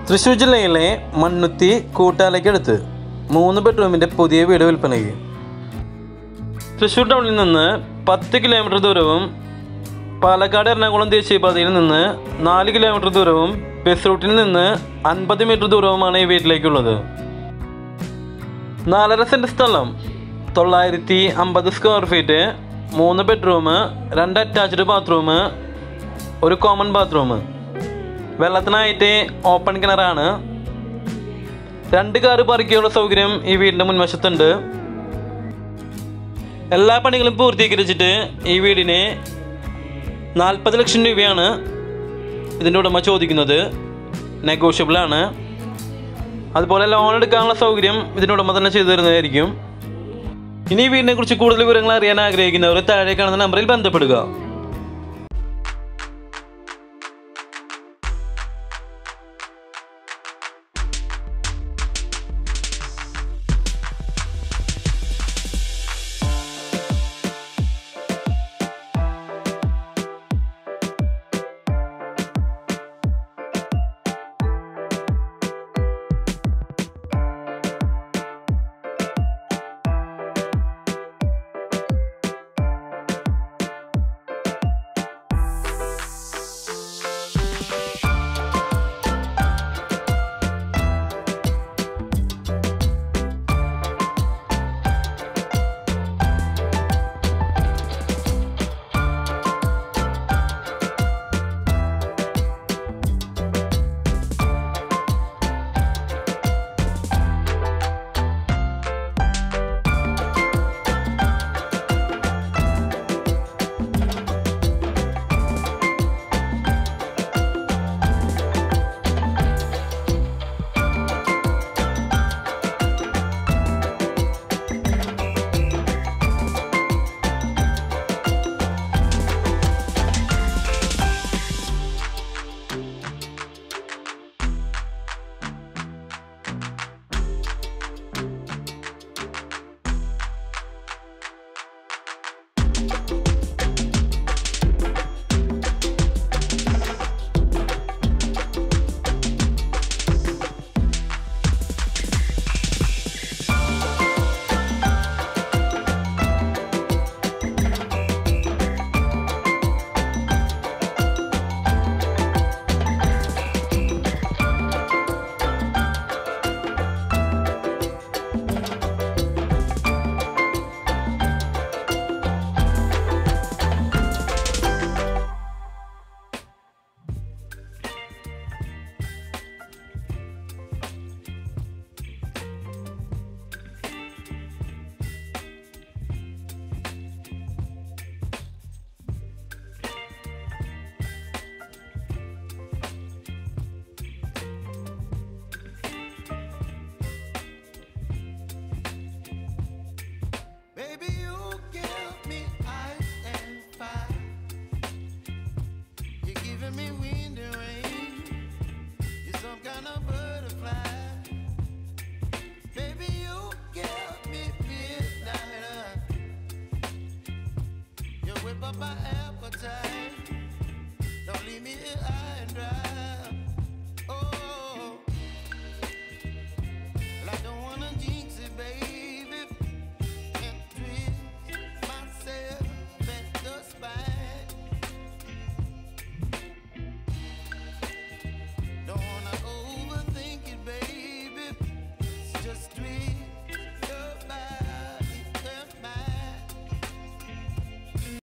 തൃശ്ശൂർ ജില്ലയിലെ മണ്ണുത്തി കൂട്ടാലയ്ക്കടുത്ത് മൂന്ന് ബെഡ്റൂമിൻ്റെ പുതിയ വീട് വിൽപ്പനയ്ക്ക് തൃശ്ശൂർ ടൗണിൽ നിന്ന് പത്ത് കിലോമീറ്റർ ദൂരവും പാലക്കാട് എറണാകുളം ദേശീയപാതയിൽ നിന്ന് നാല് കിലോമീറ്റർ ദൂരവും ബസ് റൂട്ടിൽ നിന്ന് അൻപത് മീറ്റർ ദൂരവുമാണ് ഈ വീട്ടിലേക്കുള്ളത് നാലര സെൻറ്റ് സ്ഥലം തൊള്ളായിരത്തി അമ്പത് സ്ക്വയർ ഫീറ്റ് മൂന്ന് ബെഡ്റൂം രണ്ട് അറ്റാച്ച്ഡ് ബാത്റൂം ഒരു കോമൺ ബാത്റൂം വെള്ളത്തിനായിട്ട് ഓപ്പൺ കിണറാണ് രണ്ട് കാറ് പാർക്കിയുള്ള സൗകര്യം ഈ വീടിൻ്റെ മുൻവശത്തുണ്ട് എല്ലാ പണികളും പൂർത്തീകരിച്ചിട്ട് ഈ വീടിന് നാൽപ്പത് ലക്ഷം രൂപയാണ് ഇതിൻ്റെ ഉടമ ചോദിക്കുന്നത് നെഗോഷ്യബിൾ ആണ് അതുപോലെ ലോൺ എടുക്കാനുള്ള സൗകര്യം ഇതിൻ്റെ ഉടമ തന്നെ ചെയ്തു തരുന്നതായിരിക്കും ഇനി ഈ വീടിനെ കുറിച്ച് കൂടുതൽ വിവരങ്ങൾ അറിയാൻ ആഗ്രഹിക്കുന്നവർ താഴെ കാണുന്ന നമ്പറിൽ ബന്ധപ്പെടുക Baby, you give me ice and fire. You're giving me wind and rain. You're some kind of butterfly. Baby, you give me midnight. You whip up my appetite. Don't leave me here high and dry.